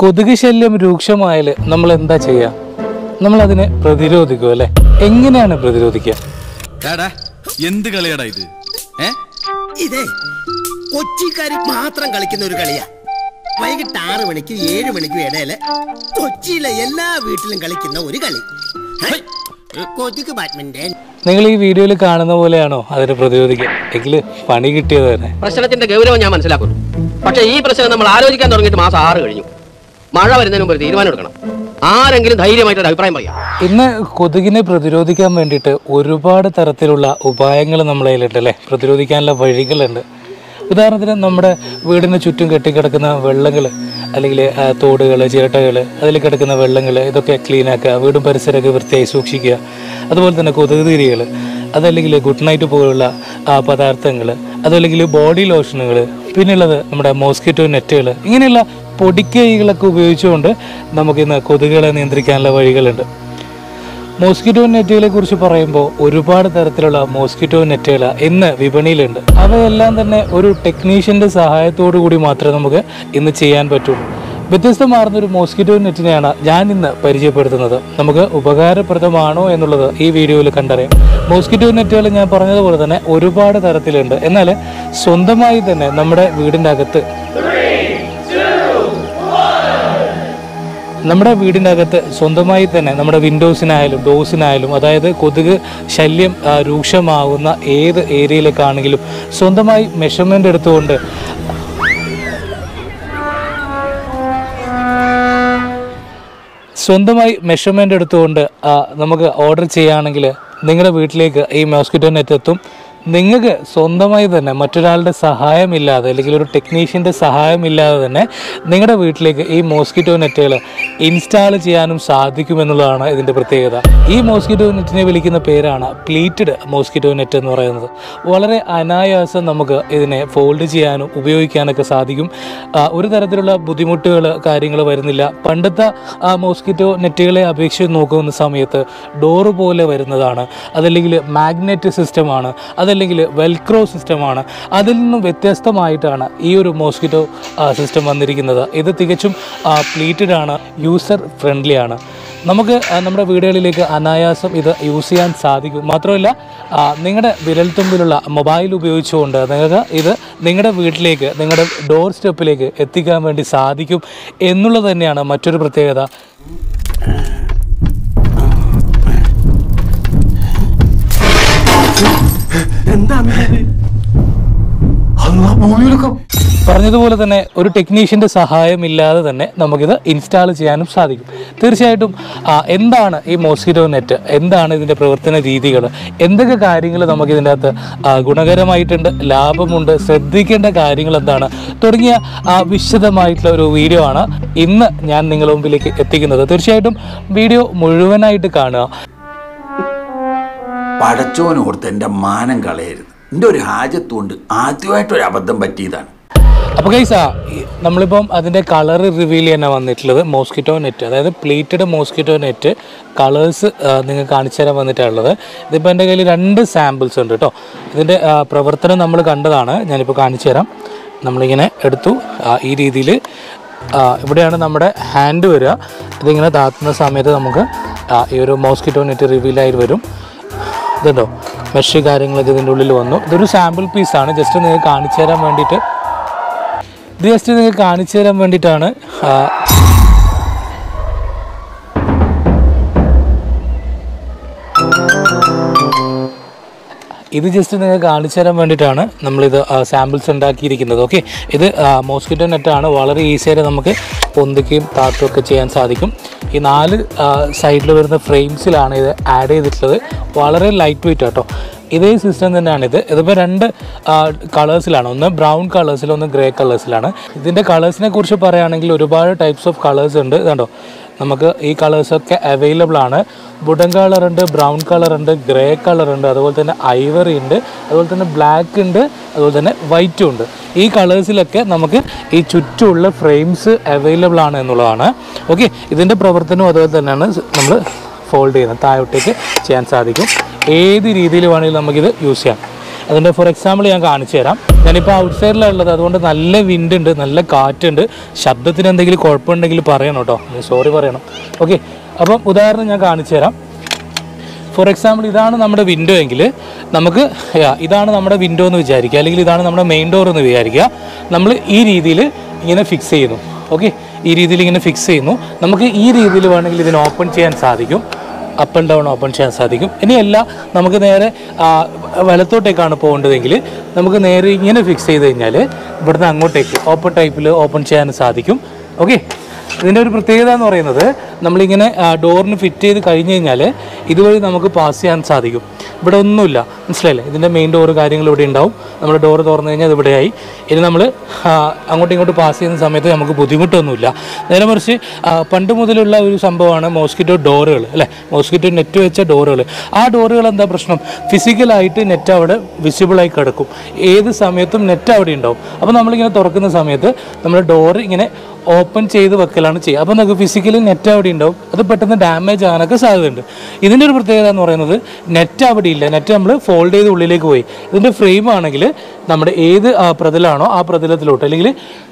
കൊതുക് ശല്യം രൂക്ഷമായാൽ നമ്മൾ എന്താ ചെയ്യുക നമ്മൾ അതിനെ പ്രതിരോധിക്കും അല്ലേ എങ്ങനെയാണ് പ്രതിരോധിക്കുക എടാ എന്ത് കളിയാടാ ഇത് ഏ ഇതേ കൊച്ചിക്കാര് മാത്രം കളിക്കുന്ന ഒരു കളിയാ വൈകിട്ട് ആറ് മണിക്കും ഏഴ് മണിക്കും ഇടയില് കൊച്ചിയിലെ എല്ലാ വീട്ടിലും കളിക്കുന്ന ഒരു കളി ഹൈ, കൊതുക് ബാഡ്മിന്റൺ നിങ്ങൾ ഈ വീഡിയോയിൽ കാണുന്ന പോലെയാണോ അതിനെ പ്രതിരോധിക്കുക എങ്കിൽ പണി കിട്ടിയത് തന്നെ പ്രശ്നത്തിന്റെ ഗൗരവം ഞാൻ മനസ്സിലാക്കുന്നു പക്ഷേ ഈ പ്രശ്നം നമ്മൾ ആലോചിക്കാൻ തുടങ്ങിയിട്ട് മാസം ആറ് കഴിഞ്ഞു മഴ വരുന്നതിന് മുമ്പ് ഒരു തീരുമാനം എടുക്കണം ആരെങ്കിലും ധൈര്യമായിട്ട് ഒരു അഭിപ്രായം പറയാം ഇന്ന് കൊതുകിനെ പ്രതിരോധിക്കാൻ വേണ്ടിയിട്ട് ഒരുപാട് തരത്തിലുള്ള ഉപായങ്ങൾ നമ്മളെ കയ്യിലുണ്ട് അല്ലേ പ്രതിരോധിക്കാനുള്ള വഴികളുണ്ട് ഉദാഹരണത്തിന് നമ്മുടെ വീടിന് ചുറ്റും കെട്ടിക്കിടക്കുന്ന വെള്ളങ്ങൾ അല്ലെങ്കിൽ തോടുകൾ ചിരട്ടകൾ അതിൽ കിടക്കുന്ന വെള്ളങ്ങൾ ഇതൊക്കെ ക്ലീൻ ആക്കുക വീടും പരിസരമൊക്കെ വൃത്തിയായി സൂക്ഷിക്കുക അതുപോലെ തന്നെ കൊതുക് തിരികൾ അതല്ലെങ്കിൽ ഗുഡ് നൈറ്റ് പോലുള്ള പദാർത്ഥങ്ങൾ അതല്ലെങ്കിൽ ബോഡി ലോഷനുകൾ പിന്നെയുള്ളത് നമ്മുടെ മോസ്കിറ്റോ നെറ്റുകൾ ഇങ്ങനെയുള്ള പൊടിക്കൈകളൊക്കെ ഉപയോഗിച്ചുകൊണ്ട് നമുക്കിന്ന് കൊതുകുകളെ നിയന്ത്രിക്കാനുള്ള വഴികളുണ്ട് മോസ്കിറ്റോ നെറ്റുകളെ കുറിച്ച് പറയുമ്പോൾ ഒരുപാട് തരത്തിലുള്ള മോസ്കിറ്റോ നെറ്റുകൾ ഇന്ന് വിപണിയിലുണ്ട് അവയെല്ലാം തന്നെ ഒരു ടെക്നീഷ്യന്റെ സഹായത്തോടു കൂടി മാത്രമേ നമുക്ക് ഇന്ന് ചെയ്യാൻ പറ്റുള്ളൂ വ്യത്യസ്തമാർന്ന ഒരു മോസ്കിറ്റോ നെറ്റിനെയാണ് ഞാൻ ഇന്ന് പരിചയപ്പെടുത്തുന്നത് നമുക്ക് ഉപകാരപ്രദമാണോ എന്നുള്ളത് ഈ വീഡിയോയിൽ കണ്ടറിയാം മോസ്കിറ്റോ നെറ്റുകൾ ഞാൻ പറഞ്ഞതുപോലെ തന്നെ ഒരുപാട് തരത്തിലുണ്ട് എന്നാൽ സ്വന്തമായി തന്നെ നമ്മുടെ വീടിൻ്റെ അകത്ത് നമ്മുടെ വീടിൻ്റെ അകത്ത് സ്വന്തമായി തന്നെ നമ്മുടെ വിൻഡോസിനായാലും ഡോസിനായാലും അതായത് കൊതുക് ശല്യം ആ, രൂക്ഷമാകുന്ന ഏത് ഏരിയയിലേക്കാണെങ്കിലും സ്വന്തമായി മെഷർമെൻ്റ് എടുത്തുകൊണ്ട് സ്വന്തമായി മെഷർമെൻ്റ് എടുത്തുകൊണ്ട് ആ, നമുക്ക് ഓർഡർ ചെയ്യുകയാണെങ്കിൽ നിങ്ങളുടെ വീട്ടിലേക്ക് ഈ മോസ്കിറ്റോ നെറ്റ് എത്തും നിങ്ങൾക്ക് സ്വന്തമായി തന്നെ മറ്റൊരാളുടെ സഹായമില്ലാതെ അല്ലെങ്കിൽ ഒരു ടെക്നീഷ്യൻ്റെ സഹായമില്ലാതെ തന്നെ നിങ്ങളുടെ വീട്ടിലേക്ക് ഈ മോസ്കിറ്റോ നെറ്റുകൾ ഇൻസ്റ്റാൾ ചെയ്യാനും സാധിക്കുമെന്നുള്ളതാണ് ഇതിൻ്റെ പ്രത്യേകത ഈ മോസ്കിറ്റോ നെറ്റിനെ വിളിക്കുന്ന പേരാണ് പ്ലീറ്റഡ് മോസ്കിറ്റോ നെറ്റ് എന്ന് പറയുന്നത് വളരെ അനായാസം നമുക്ക് ഇതിനെ ഫോൾഡ് ചെയ്യാനും ഉപയോഗിക്കാനൊക്കെ സാധിക്കും ആ, ഒരു തരത്തിലുള്ള ബുദ്ധിമുട്ടുകൾ കാര്യങ്ങൾ വരുന്നില്ല പണ്ടത്തെ ആ മോസ്കിറ്റോ നെറ്റുകളെ അപേക്ഷിച്ച് നോക്കുന്ന സമയത്ത് ഡോറ് പോലെ വരുന്നതാണ് അതല്ലെങ്കിൽ മാഗ്നറ്റ് സിസ്റ്റമാണ് അതല്ലെങ്കിൽ വെൽക്രോ സിസ്റ്റമാണ് അതിൽ നിന്നും വ്യത്യസ്തമായിട്ടാണ് ഈ ഒരു മോസ്കിറ്റോ സിസ്റ്റം വന്നിരിക്കുന്നത് ഇത് തികച്ചും പ്ലീറ്റഡ് ആണ് യൂസർ ഫ്രണ്ട്ലി ആണ് നമുക്ക് ആ, നമ്മുടെ വീടുകളിലേക്ക് അനായാസം ഇത് യൂസ് ചെയ്യാൻ സാധിക്കും മാത്രമല്ല ആ, നിങ്ങളുടെ വിരൽത്തുമ്പിലുള്ള മൊബൈൽ ഉപയോഗിച്ചുകൊണ്ട് നിങ്ങൾക്ക് ഇത് നിങ്ങളുടെ വീട്ടിലേക്ക് നിങ്ങളുടെ ഡോർ സ്റ്റെപ്പിലേക്ക് എത്തിക്കാൻ വേണ്ടി സാധിക്കും എന്നുള്ളത് തന്നെയാണ് മറ്റൊരു പ്രത്യേകത പറഞ്ഞതുപോലെ തന്നെ ഒരു ടെക്നീഷ്യൻ്റെ സഹായമില്ലാതെ തന്നെ നമുക്കിത് ഇൻസ്റ്റാൾ ചെയ്യാനും സാധിക്കും തീർച്ചയായിട്ടും ആ, എന്താണ് ഈ മോസ്കിറ്റോ നെറ്റ് എന്താണ് ഇതിൻ്റെ പ്രവർത്തന രീതികൾ എന്തൊക്കെ കാര്യങ്ങൾ നമുക്ക് ഇതിൻ്റെ അകത്ത് ആ, ഗുണകരമായിട്ടുണ്ട് ലാഭമുണ്ട് ശ്രദ്ധിക്കേണ്ട കാര്യങ്ങൾ എന്താണ് തുടങ്ങിയ ആ, വിശദമായിട്ടുള്ള ഒരു വീഡിയോ ആണ് ഇന്ന് ഞാൻ നിങ്ങളുടെ മുമ്പിലേക്ക് എത്തിക്കുന്നത് തീർച്ചയായിട്ടും വീഡിയോ മുഴുവനായിട്ട് കാണുക പടച്ചോനോർത്ത് എൻ്റെ മാനം കളയരുത് എൻ്റെ ഒരു ഹാജത്തുകൊണ്ട് ആദ്യമായിട്ടൊരു അബദ്ധം പറ്റിയതാണ് അപ്പോൾ കൈസ നമ്മളിപ്പം അതിൻ്റെ കളർ റിവീൽ ചെയ്യാനാണ് വന്നിട്ടുള്ളത് മോസ്കിറ്റോ നെറ്റ് അതായത് പ്ലേറ്റഡ് മോസ്കിറ്റോ നെറ്റ് കളേഴ്സ് നിങ്ങൾക്ക് കാണിച്ചു തരാൻ വന്നിട്ടുള്ളത് ഇതിപ്പോൾ എൻ്റെ കയ്യിൽ രണ്ട് സാമ്പിൾസ് ഉണ്ട് കേട്ടോ ഇതിൻ്റെ ആ, പ്രവർത്തനം നമ്മൾ കണ്ടതാണ് ഞാനിപ്പോൾ കാണിച്ചു തരാം നമ്മളിങ്ങനെ എടുത്തു ആ, ഈ രീതിയിൽ ഇവിടെയാണ് നമ്മുടെ ഹാൻഡ് വരിക ഇതിങ്ങനെ താത്തുന്ന സമയത്ത് നമുക്ക് ആ, ഈ ഒരു മോസ്കിറ്റോ നെറ്റ് റിവീലായി വരും ഇതുണ്ടോ മെഷ് കാര്യങ്ങളൊക്കെ ഇതിൻ്റെ ഉള്ളിൽ വന്നു ഇതൊരു സാമ്പിൾ പീസാണ് ജസ്റ്റ് നിങ്ങൾക്ക് കാണിച്ചു തരാൻ വേണ്ടിയിട്ട് ഇത് ജസ്റ്റ് നിങ്ങൾക്ക് കാണിച്ചു തരാൻ വേണ്ടിയിട്ടാണ് ആ, ഇത് ജസ്റ്റ് നിങ്ങൾക്ക് കാണിച്ചു തരാൻ വേണ്ടിയിട്ടാണ് നമ്മളിത് സാമ്പിൾസ് ഉണ്ടാക്കിയിരിക്കുന്നത് ഓക്കെ ഇത് മോസ്കിറ്റോ നെറ്റാണ് വളരെ ഈസിയായിട്ട് നമുക്ക് പൊന്തിക്കുകയും താത്തുകയൊക്കെ ചെയ്യാൻ സാധിക്കും ഈ നാല് സൈഡിൽ വരുന്ന ഫ്രെയിംസിലാണ് ഇത് ആഡ് ചെയ്തിട്ടുള്ളത് വളരെ ലൈറ്റ് വെയിറ്റ് കേട്ടോ ഇതേ സിസ്റ്റം തന്നെയാണിത് ഇതിപ്പോൾ രണ്ട് കളേഴ്സിലാണ് ഒന്ന് ബ്രൗൺ കളേഴ്സിൽ ഒന്ന് ഗ്രേ കളേഴ്സിലാണ് ഇതിൻ്റെ കളേഴ്സിനെ കുറിച്ച് പറയുകയാണെങ്കിൽ ഒരുപാട് ടൈപ്സ് ഓഫ് കളേഴ്സ് ഉണ്ട് ഇതുണ്ടോ നമുക്ക് ഈ കളേഴ്സൊക്കെ അവൈലബിൾ ആണ് വുഡൻ കളർ ഉണ്ട് ബ്രൗൺ കളർ ഉണ്ട് ഗ്രേ കളർ ഉണ്ട് അതുപോലെ തന്നെ ഐവറി ഉണ്ട് അതുപോലെ തന്നെ ബ്ലാക്ക് ഉണ്ട് അതുപോലെ തന്നെ വൈറ്റും ഉണ്ട് ഈ കളേഴ്സിലൊക്കെ നമുക്ക് ഈ ചുറ്റുമുള്ള ഫ്രെയിംസ് അവൈലബിൾ ആണ് എന്നുള്ളതാണ് ഓക്കെ ഇതിൻ്റെ പ്രവർത്തനവും അതുപോലെ തന്നെയാണ് നമ്മൾ ഫോൾഡ് ചെയ്യുന്നത് താഴോട്ടേക്ക് ചെയ്യാൻ സാധിക്കും ഏത് രീതിയിൽ വേണമെങ്കിലും നമുക്കിത് യൂസ് ചെയ്യാം അതിൻ്റെ ഫോർ എക്സാമ്പിൾ ഞാൻ കാണിച്ചു തരാം ഞാനിപ്പോൾ ഔട്ട് സൈഡിലാണ് ഉള്ളത് അതുകൊണ്ട് നല്ല വിൻഡ് ഉണ്ട് നല്ല കാറ്റുണ്ട് ശബ്ദത്തിന് എന്തെങ്കിലും കുഴപ്പമുണ്ടെങ്കിൽ പറയണം കേട്ടോ സോറി പറയണം ഓക്കെ അപ്പം ഉദാഹരണം ഞാൻ കാണിച്ചു തരാം ഫോർ എക്സാമ്പിൾ ഇതാണ് നമ്മുടെ വിൻഡോ എങ്കിൽ നമുക്ക് yeah, ഇതാണ് നമ്മുടെ വിൻഡോ എന്ന് വിചാരിക്കുക അല്ലെങ്കിൽ ഇതാണ് നമ്മുടെ മെയിൻ ഡോർ എന്ന് വിചാരിക്കുക നമ്മൾ ഈ രീതിയിൽ ഇങ്ങനെ ഫിക്സ് ചെയ്യുന്നു ഓക്കെ ഈ രീതിയിൽ ഇങ്ങനെ ഫിക്സ് ചെയ്യുന്നു നമുക്ക് ഈ രീതിയിൽ വേണമെങ്കിൽ ഇതിനെ ഓപ്പൺ ചെയ്യാൻ സാധിക്കും അപ്പ് ആൻഡ് ഡൗൺ ഓപ്പൺ ചെയ്യാൻ സാധിക്കും ഇനിയല്ല നമുക്ക് നേരെ ആ, വലത്തോട്ടേക്കാണ് പോകേണ്ടതെങ്കിൽ നമുക്ക് നേരെ ഇങ്ങനെ ഫിക്സ് ചെയ്ത് കഴിഞ്ഞാൽ ഇവിടുന്ന് അങ്ങോട്ടേക്ക് ഓപ്പൺ ടൈപ്പിൽ ഓപ്പൺ ചെയ്യാൻ സാധിക്കും ഓക്കെ ഇതിൻ്റെ ഒരു പ്രത്യേകത എന്ന് പറയുന്നത് നമ്മളിങ്ങനെ ഡോറിന് ഫിറ്റ് ചെയ്ത് കഴിഞ്ഞ് കഴിഞ്ഞാൽ ഇതുവഴി നമുക്ക് പാസ് ചെയ്യാൻ സാധിക്കും ഇവിടെ ഒന്നുമില്ല മനസ്സിലായില്ലേ ഇതിൻ്റെ മെയിൻ ഡോറ് കാര്യങ്ങൾ ഇവിടെ ഉണ്ടാവും നമ്മൾ ഡോറ് തുറന്നു കഴിഞ്ഞാൽ അത് ഇവിടെയായി ഇനി നമ്മൾ അങ്ങോട്ടും ഇങ്ങോട്ടും പാസ് ചെയ്യുന്ന സമയത്ത് നമുക്ക് ബുദ്ധിമുട്ടൊന്നുമില്ല നേരെ മറിച്ച് ആ, പണ്ട് മുതലുള്ള ഒരു സംഭവമാണ് മോസ്കിറ്റോ ഡോറുകൾ അല്ലേ മോസ്കിറ്റോ നെറ്റ് വെച്ച ഡോറുകൾ ആ ഡോറുകൾ എന്താ പ്രശ്നം ഫിസിക്കലായിട്ട് നെറ്റ് അവിടെ വിസിബിളായി കിടക്കും ഏത് സമയത്തും നെറ്റ് അവിടെ ഉണ്ടാവും അപ്പോൾ നമ്മളിങ്ങനെ തുറക്കുന്ന സമയത്ത് നമ്മൾ ഡോറ് ഇങ്ങനെ ഓപ്പൺ ചെയ്ത് വെക്കലാണ് ചെയ്യുക അപ്പോൾ നമുക്ക് ഫിസിക്കലി നെറ്റ് അവിടെ ഉണ്ടാവും അത് പെട്ടെന്ന് ഡാമേജ് ആകാനൊക്കെ സാധ്യതയുണ്ട് ഇതിൻ്റെ ഒരു പ്രത്യേകത എന്ന് പറയുന്നത് നെറ്റ് അവിടെ ഇല്ല നെറ്റ് നമ്മൾ ഫോൾഡ് ചെയ്ത് ഉള്ളിലേക്ക് പോയി ഇതിൻ്റെ ഫ്രെയിം ആണെങ്കിൽ നമ്മുടെ ഏത് ആ, പ്രതലാണോ ആ പ്രതലത്തിലോട്ട് അല്ലെങ്കിൽ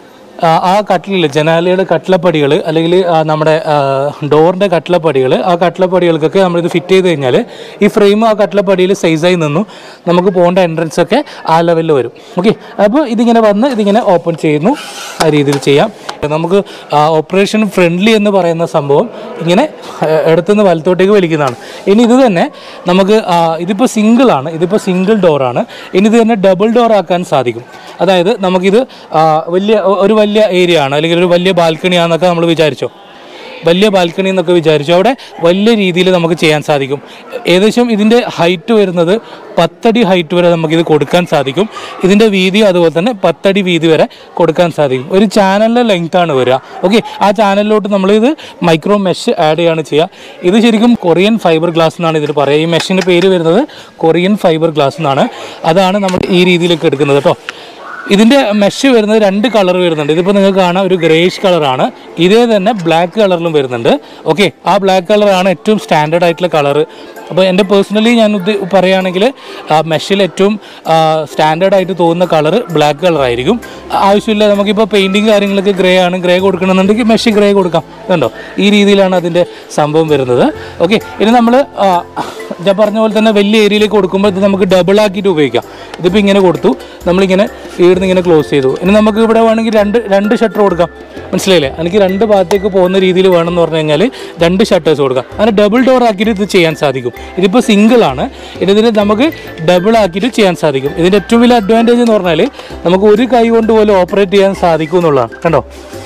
ആ, ആ കട്ടിലിൽ ജനാലയുടെ കട്ടിലപ്പടികൾ അല്ലെങ്കിൽ ആ, നമ്മുടെ ഡോറിൻ്റെ കട്ടിലപ്പടികൾ ആ കട്ടിലപ്പടികൾക്കൊക്കെ നമ്മളിത് ഫിറ്റ് ചെയ്ത് കഴിഞ്ഞാൽ ഈ ഫ്രെയിം ആ കട്ടിലപ്പടിയിൽ സൈസായി നിന്നു നമുക്ക് പോകേണ്ട എൻട്രൻസ് ഒക്കെ ആ ലെവലിൽ വരും ഓക്കെ അപ്പോൾ ഇതിങ്ങനെ വന്ന് ഇതിങ്ങനെ ഓപ്പൺ ചെയ്യുന്നു ആ രീതിയിൽ ചെയ്യാം നമുക്ക് ഓപ്പറേഷൻ ഫ്രണ്ട്ലി എന്ന് പറയുന്ന സംഭവം ഇങ്ങനെ എടുത്തുനിന്ന് വലത്തോട്ടേക്ക് വലിക്കുന്നതാണ് ഇനി ഇത് തന്നെ നമുക്ക് ആ, ഇതിപ്പോൾ സിംഗിളാണ് ഇതിപ്പോൾ സിംഗിൾ ഡോറാണ് ഇനി ഇത് തന്നെ ഡബിൾ ഡോർ ആക്കാൻ സാധിക്കും അതായത് നമുക്കിത് ആ, വലിയ ഒരു വലിയ ഏരിയ ആണ് അല്ലെങ്കിൽ ഒരു വലിയ ബാൽക്കണി ആണെന്നൊക്കെ നമ്മൾ വിചാരിച്ചോ വലിയ ബാൽക്കണി എന്നൊക്കെ വിചാരിച്ചു അവിടെ വലിയ രീതിയിൽ നമുക്ക് ചെയ്യാൻ സാധിക്കും ഏകദേശം ഇതിൻ്റെ ഹൈറ്റ് വരുന്നത് പത്തടി ഹൈറ്റ് വരെ നമുക്കിത് കൊടുക്കാൻ സാധിക്കും ഇതിൻ്റെ വീതി അതുപോലെ തന്നെ പത്തടി വീതി വരെ കൊടുക്കാൻ സാധിക്കും ഒരു ചാനലിൻ്റെ ലെങ്ത് ആണ് വരിക ഓക്കെ ആ ചാനലിലോട്ട് നമ്മളിത് മൈക്രോ മെഷ് ആഡ് ചെയ്യാണ് ചെയ്യുക ഇത് ശരിക്കും കൊറിയൻ ഫൈബർ ഗ്ലാസ് എന്നാണ് ഇതിൽ പറയുക ഈ മെഷിൻ്റെ പേര് വരുന്നത് കൊറിയൻ ഫൈബർ ഗ്ലാസ് എന്നാണ് അതാണ് നമ്മൾ ഈ രീതിയിലേക്ക് എടുക്കുന്നത് കേട്ടോ ഇതിൻ്റെ മെഷ് വരുന്നത് രണ്ട് കളർ വരുന്നുണ്ട് ഇതിപ്പോൾ നിങ്ങൾക്ക് കാണാം ഒരു ഗ്രേഷ് കളറാണ് ഇതേ തന്നെ ബ്ലാക്ക് കളറിലും വരുന്നുണ്ട് ഓക്കെ ആ ബ്ലാക്ക് കളറാണ് ഏറ്റവും സ്റ്റാൻഡേർഡ് ആയിട്ടുള്ള കളർ അപ്പോൾ എൻ്റെ പേഴ്സണലി ഞാൻ ഉദ്ദ പറയുകയാണെങ്കിൽ മെഷിൽ ഏറ്റവും സ്റ്റാൻഡേർഡ് ആയിട്ട് തോന്നുന്ന കളർ ബ്ലാക്ക് കളറായിരിക്കും ആവശ്യമില്ല നമുക്കിപ്പോൾ പെയിൻറ്റിങ് കാര്യങ്ങളൊക്കെ ഗ്രേ ആണ് ഗ്രേ കൊടുക്കണമെന്നുണ്ടെങ്കിൽ മെഷ് ഗ്രേ കൊടുക്കാം കണ്ടോ ഈ രീതിയിലാണ് അതിൻ്റെ സംഭവം വരുന്നത് ഓക്കെ ഇനി നമ്മൾ ഞാൻ പറഞ്ഞ പോലെ തന്നെ വലിയ ഏരിയയിലേക്ക് കൊടുക്കുമ്പോൾ ഇത് നമുക്ക് ഡബിൾ ആക്കിയിട്ട് ഉപയോഗിക്കാം ഇതിപ്പോൾ ഇങ്ങനെ കൊടുത്തു നമ്മളിങ്ങനെ ഇവിടുന്ന് ഇങ്ങനെ ക്ലോസ് ചെയ്തു ഇനി നമുക്ക് ഇവിടെ വേണമെങ്കിൽ രണ്ട് രണ്ട് ഷട്ടർ കൊടുക്കാം മനസ്സിലായില്ലേ എനിക്ക് രണ്ട് ഭാഗത്തേക്ക് പോകുന്ന രീതിയിൽ വേണമെന്ന് പറഞ്ഞു കഴിഞ്ഞാൽ രണ്ട് ഷട്ടേഴ്സ് കൊടുക്കാം അങ്ങനെ ഡബിൾ ഡോർ ആക്കിയിട്ട് ഇത് ചെയ്യാൻ സാധിക്കും ഇതിപ്പോൾ സിംഗിൾ ആണ് ഇനി ഇതിന് നമുക്ക് ഡബിൾ ആക്കിയിട്ട് ചെയ്യാൻ സാധിക്കും ഇതിൻ്റെ ഏറ്റവും വലിയ അഡ്വാൻറ്റേജ് എന്ന് പറഞ്ഞാൽ നമുക്ക് ഒരു കൈ കൊണ്ട് പോലും ഓപ്പറേറ്റ് ചെയ്യാൻ സാധിക്കും എന്നുള്ളതാണ് കണ്ടോ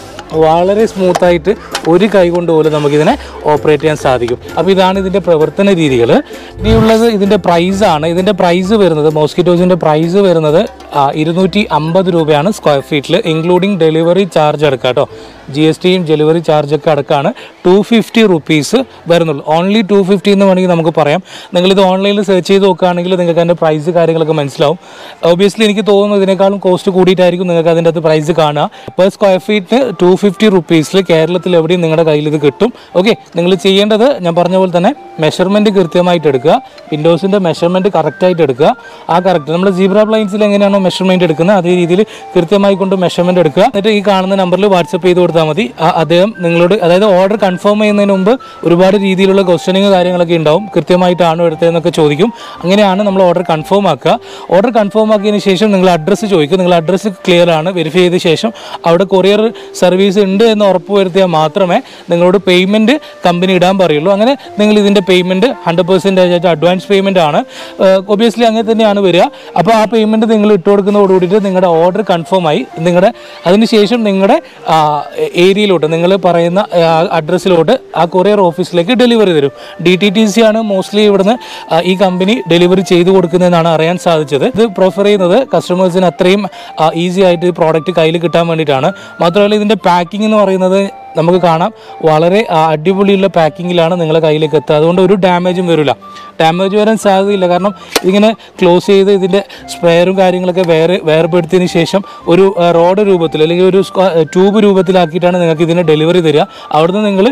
വളരെ സ്മൂത്തായിട്ട് ഒരു കൈ കൊണ്ട് പോലും നമുക്കിതിനെ ഓപ്പറേറ്റ് ചെയ്യാൻ സാധിക്കും അപ്പോൾ ഇതാണ് ഇതിൻ്റെ പ്രവർത്തന രീതികൾ ഇനിയുള്ളത് ഇതിൻ്റെ പ്രൈസാണ് ഇതിൻ്റെ പ്രൈസ് വരുന്നത് മോസ്കിറ്റോസിൻ്റെ പ്രൈസ് വരുന്നത് ഇരുന്നൂറ്റി അമ്പത് രൂപയാണ് സ്ക്വയർ ഫീറ്റിൽ ഇൻക്ലൂഡിങ് ഡെലിവറി ചാർജ് അടക്കാം കേട്ടോ ജി എസ് ടിയും ഡെലിവറി ചാർജൊക്കെ അടക്കമാണ് ടു ഫിഫ്റ്റി റുപ്പീസ് വരുന്നുള്ളൂ ഓൺലി ടു ഫിഫ്റ്റി എന്ന് വേണമെങ്കിൽ നമുക്ക് പറയാം നിങ്ങളിത് ഓൺലൈനിൽ സെർച്ച് ചെയ്ത് നോക്കുകയാണെങ്കിൽ നിങ്ങൾക്ക് അതിൻ്റെ പ്രൈസ് കാര്യങ്ങളൊക്കെ മനസ്സിലാവും ഒബിയസ്ലി എനിക്ക് തോന്നുന്നു ഇതിനേക്കാളും കോസ്റ്റ് കൂടിയിട്ടായിരിക്കും നിങ്ങൾക്ക് അതിൻ്റെ അകത്ത് പ്രൈസ് കാണുക പെർ സ്ക്വയർ ഫീറ്റിന് ടു ഫിഫ്റ്റി റുപ്പീസിൽ കേരളത്തിൽ എവിടെയും നിങ്ങളുടെ കയ്യിൽ ഇത് കിട്ടും ഓക്കെ നിങ്ങൾ ചെയ്യേണ്ടത് ഞാൻ പറഞ്ഞ പോലെ തന്നെ മെഷർമെൻറ്റ് കൃത്യമായിട്ട് എടുക്കുക വിൻഡോസിൻ്റെ മെഷർമെൻറ്റ് കറക്റ്റായിട്ട് എടുക്കുക ആ കറക്റ്റ് നമ്മൾ സീബ്ര പ്ലൈൻസിൽ എങ്ങനെയാണോ മെഷർമെൻറ്റ് എടുക്കുന്നത് അതേ രീതിയിൽ കൃത്യമായി കൊണ്ട് മെഷർമെൻറ്റ് എടുക്കുക എന്നിട്ട് ഈ കാണുന്ന നമ്പറിൽ വാട്സപ്പ് ചെയ്ത് കൊടുത്താൽ മതി ആ- അദ്ദേഹം നിങ്ങളോട് അതായത് ഓർഡർ കൺഫേം ചെയ്യുന്നതിന് മുമ്പ് ഒരുപാട് രീതിയിലുള്ള ക്വസ്റ്റനിങ് കാര്യങ്ങളൊക്കെ ഉണ്ടാവും കൃത്യമായിട്ടാണോ എടുത്തതെന്നൊക്കെ ചോദിക്കും അങ്ങനെയാണ് നമ്മൾ ഓർഡർ കൺഫേം ആക്കുക ഓർഡർ കൺഫേം ആക്കിയതിന് ശേഷം നിങ്ങൾ അഡ്രസ്സ് ചോദിക്കും നിങ്ങൾ അഡ്രസ്സ് ക്ലിയർ ആണ് വെരിഫൈ ചെയ്ത ശേഷം അവിടെ കൊറിയർ സർവീസ് ഉണ്ട് എന്ന് ഉറപ്പ് വരുത്തിയാൽ മാത്രമേ നിങ്ങളോട് പേയ്മെൻറ്റ് കമ്പനി ഇടാൻ പറയുള്ളൂ അങ്ങനെ നിങ്ങൾ ഇതിൻ്റെ പേയ്മെൻറ്റ് ഹൺഡ്രഡ് പെർസെൻറ്റേജ് ആയിട്ട് അഡ്വാൻസ് പേയ്മെൻ്റ് ആണ് ഒബിയസ്ലി അങ്ങനെ തന്നെയാണ് വരിക അപ്പോൾ ആ പേയ്മെൻറ്റ് നിങ്ങൾ ഇട്ട് കൊടുക്കുന്നതോട് കൂടിയിട്ട് നിങ്ങളുടെ ഓർഡർ കൺഫേം ആയി നിങ്ങളുടെ അതിനുശേഷം നിങ്ങളുടെ ഏരിയയിലോട്ട് നിങ്ങൾ പറയുന്ന അഡ്രസ്സിലോട്ട് ആ കൊറിയർ ഓഫീസിലേക്ക് ഡെലിവറി തരും ഡി ടി ടി സി ആണ് മോസ്റ്റ്ലി ഇവിടുന്ന് ആ, ഈ കമ്പനി ഡെലിവറി ചെയ്തു കൊടുക്കുന്നതെന്നാണ് അറിയാൻ സാധിച്ചത് ഇത് പ്രിഫർ ചെയ്യുന്നത് കസ്റ്റമേഴ്സിന് അത്രയും ഈസി ആയിട്ട് പ്രോഡക്റ്റ് കയ്യിൽ കിട്ടാൻ വേണ്ടിയിട്ടാണ് മാത്രമല്ല ഇതിൻ്റെ പാക്കിംഗ് എന്ന് പറയുന്നത് നമുക്ക് കാണാം വളരെ ആ, അടിപൊളിയുള്ള പാക്കിങ്ങിലാണ് നിങ്ങളുടെ കയ്യിലേക്ക് എത്തുക അതുകൊണ്ട് ഒരു ഡാമേജും വരില്ല ഡാമേജ് വരാൻ സാധ്യതയില്ല കാരണം ഇതിങ്ങനെ ക്ലോസ് ചെയ്ത് ഇതിൻ്റെ സ്പെയറും കാര്യങ്ങളൊക്കെ വേറെ വേർപെടുത്തിയതിന് ശേഷം ഒരു റോഡ് രൂപത്തിൽ അല്ലെങ്കിൽ ഒരു ട്യൂബ് രൂപത്തിലാക്കിയിട്ടാണ് നിങ്ങൾക്ക് ഇതിനെ ഡെലിവറി തരിക അവിടുന്ന് നിങ്ങൾ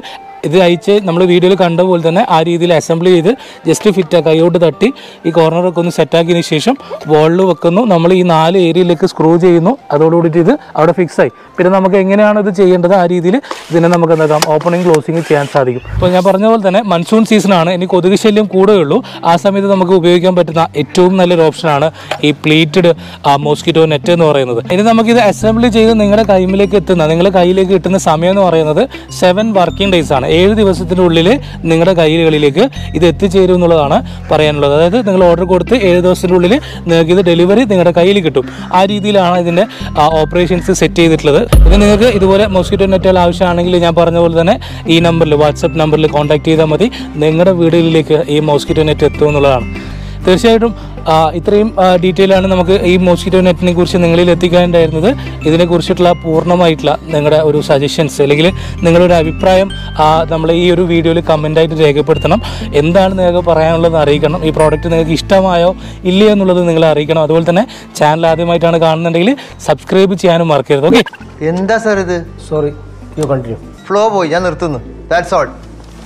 ഇത് അയച്ച് നമ്മൾ വീഡിയോയിൽ കണ്ട പോലെ തന്നെ ആ രീതിയിൽ അസംബിൾ ചെയ്ത് ജസ്റ്റ് ഫിറ്റ് കൈയോട്ട് തട്ടി ഈ കോർണറൊക്കെ ഒന്ന് സെറ്റാക്കിയതിന് ശേഷം വോളിൽ വെക്കുന്നു നമ്മൾ ഈ നാല് ഏരിയയിലേക്ക് സ്ക്രൂ ചെയ്യുന്നു അതോടുകൂടിയിട്ട് ഇത് അവിടെ ഫിക്സ് ആയി പിന്നെ നമുക്ക് എങ്ങനെയാണ് ഇത് ചെയ്യേണ്ടത് ആ രീതിയിൽ ഇതിനെ നമുക്ക് എന്താക്കാം ഓപ്പണിംഗ് ക്ലോസിംഗ് ചെയ്യാൻ സാധിക്കും അപ്പോൾ ഞാൻ പറഞ്ഞ പോലെ തന്നെ മൺസൂൺ സീസണാണ് ഇനി കൊതുക് ശല്യം കൂടുകയുള്ളൂ ആ സമയത്ത് നമുക്ക് ഉപയോഗിക്കാൻ പറ്റുന്ന ഏറ്റവും നല്ലൊരു ഓപ്ഷനാണ് ഈ പ്ലീറ്റഡ് മോസ്കിറ്റോ നെറ്റ് എന്ന് പറയുന്നത് ഇനി നമുക്കിത് അസംബിൾ ചെയ്ത് നിങ്ങളുടെ കൈമിലേക്ക് എത്തുന്ന നിങ്ങളുടെ കയ്യിലേക്ക് കിട്ടുന്ന സമയം എന്ന് പറയുന്നത് സെവൻ വർക്കിംഗ് ഡേയ്സ് ആണ് ഏഴ് ദിവസത്തിൻ്റെ ഉള്ളിൽ നിങ്ങളുടെ കൈകളിലേക്ക് ഇത് എത്തിച്ചേരും എന്നുള്ളതാണ് പറയാനുള്ളത് അതായത് നിങ്ങൾ ഓർഡർ കൊടുത്ത് ഏഴ് ദിവസത്തിൻ്റെ ഉള്ളിൽ നിങ്ങൾക്ക് ഇത് ഡെലിവറി നിങ്ങളുടെ കയ്യിൽ കിട്ടും ആ രീതിയിലാണ് ഇതിൻ്റെ ഓപ്പറേഷൻസ് സെറ്റ് ചെയ്തിട്ടുള്ളത് ഇത് നിങ്ങൾക്ക് ഇതുപോലെ മോസ്കിറ്റോ നെറ്റുകൾ ആവശ്യമാണെങ്കിൽ ഞാൻ പറഞ്ഞ പോലെ തന്നെ ഈ നമ്പറിൽ വാട്സപ്പ് നമ്പറിൽ കോൺടാക്ട് ചെയ്താൽ മതി നിങ്ങളുടെ വീടുകളിലേക്ക് ഈ മോസ്കിറ്റോ നെറ്റ് എത്തും എന്നുള്ളതാണ് തീർച്ചയായിട്ടും ആ, ഇത്രയും ഡീറ്റെയിൽ ആണ് നമുക്ക് ഈ മോസ്കിറ്റോ നെറ്റിനെ കുറിച്ച് നിങ്ങളിൽ എത്തിക്കാനുണ്ടായിരുന്നത് ഇതിനെക്കുറിച്ചിട്ടുള്ള പൂർണ്ണമായിട്ടുള്ള നിങ്ങളുടെ ഒരു സജഷൻസ് അല്ലെങ്കിൽ നിങ്ങളുടെ ഒരു അഭിപ്രായം ആ, നമ്മൾ ഈ ഒരു വീഡിയോയിൽ കമൻ്റായിട്ട് രേഖപ്പെടുത്തണം എന്താണ് നിങ്ങൾക്ക് പറയാനുള്ളത് അറിയിക്കണം ഈ പ്രോഡക്റ്റ് നിങ്ങൾക്ക് ഇഷ്ടമായോ ഇല്ലയോ എന്നുള്ളത് നിങ്ങൾ അറിയിക്കണം അതുപോലെ തന്നെ ചാനൽ ആദ്യമായിട്ടാണ് കാണുന്നുണ്ടെങ്കിൽ സബ്സ്ക്രൈബ് ചെയ്യാനും മറക്കരുത് ഓക്കെ എന്താ സാർ ഇത് സോറി യു കണ്ടിന്യൂ ഫ്ലോ പോയി ഞാൻ നിർത്തുന്നു ദാറ്റ്സ് ഓൾ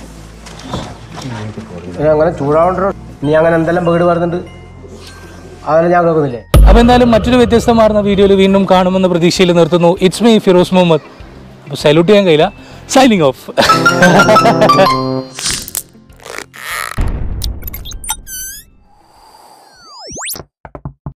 അങ്ങനെ ചൂടാവണ്ടോ നീ അങ്ങനെ എന്തെല്ലാം വീട് പറയുന്നുണ്ട് അങ്ങനെ ഞാൻ കേൾക്കുന്നില്ലേ അപ്പോൾ എന്തായാലും മറ്റൊരു വ്യത്യസ്തമാർന്ന വീഡിയോയിൽ വീണ്ടും കാണുമെന്ന പ്രതീക്ഷയിൽ നിർത്തുന്നു ഇറ്റ്സ് മീ ഫിറോസ് മുഹമ്മദ് അപ്പോൾ സല്യൂട്ട് ചെയ്യാൻ കഴിയില്ല സൈനിങ് ഓഫ്